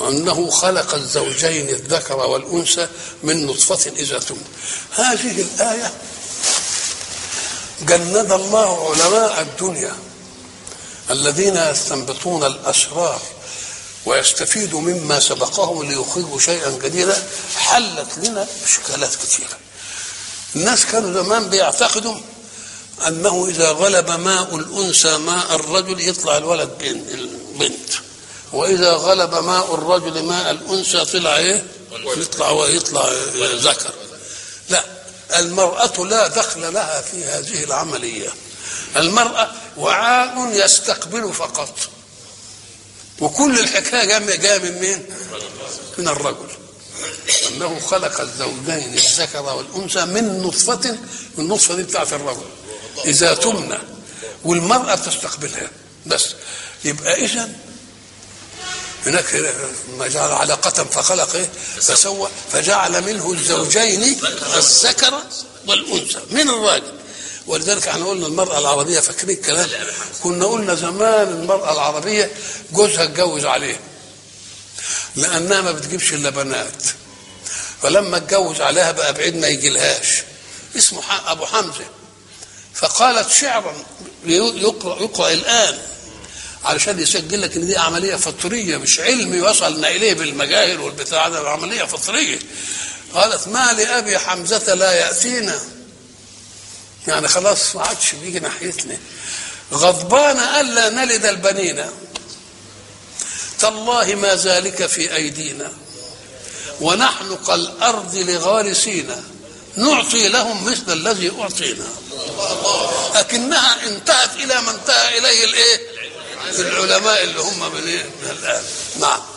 أنه خلق الزوجين الذكر والأنثى من نطفة إذا تم هذه الآية جند الله علماء الدنيا الذين يستنبطون الأسرار ويستفيدوا مما سبقهم ليخرجوا شيئا جديدا حلت لنا إشكالات كثيرة الناس كانوا زمان بيعتقدوا أنه إذا غلب ماء الأنثى ماء الرجل يطلع الولد بنت وإذا غلب ماء الرجل ماء الأنثى طلع إيه؟ يطلع ويطلع ذكر لا المرأة لا دخل لها في هذه العملية المرأة وعاء يستقبل فقط وكل الحكاية جاية جاية من مين؟ من الرجل أنه خلق الزوجين الذكر والأنثى من نطفة النطفة دي بتاعت الرجل إذا تمنى والمرأة بتستقبلها بس يبقى إذا هناك ما جعل علقة فخلق إيه؟ فسوى فجعل منه الزوجين الذكر والأنثى من الراجل ولذلك احنا قلنا المرأة العربية فاكرين الكلام كنا قلنا زمان المرأة العربية جوزها اتجوز عليها لأنها ما بتجيبش إلا بنات فلما اتجوز عليها بقى بعيد ما يجيلهاش اسمه أبو حمزة فقالت شعرا يقرأ, يقرأ الآن علشان يسجل لك ان دي عمليه فطريه مش علمي وصلنا اليه بالمجاهر والبتاع ده عمليه فطريه قالت ما لابي حمزه لا ياتينا يعني خلاص ما عادش بيجي ناحيتنا غضبان الا نلد البنين تالله ما ذلك في ايدينا ونحن كالارض لغارسينا نعطي لهم مثل الذي اعطينا لكنها انتهت الى ما انتهى اليه الايه العلماء اللي هم من, إيه؟ من الان نعم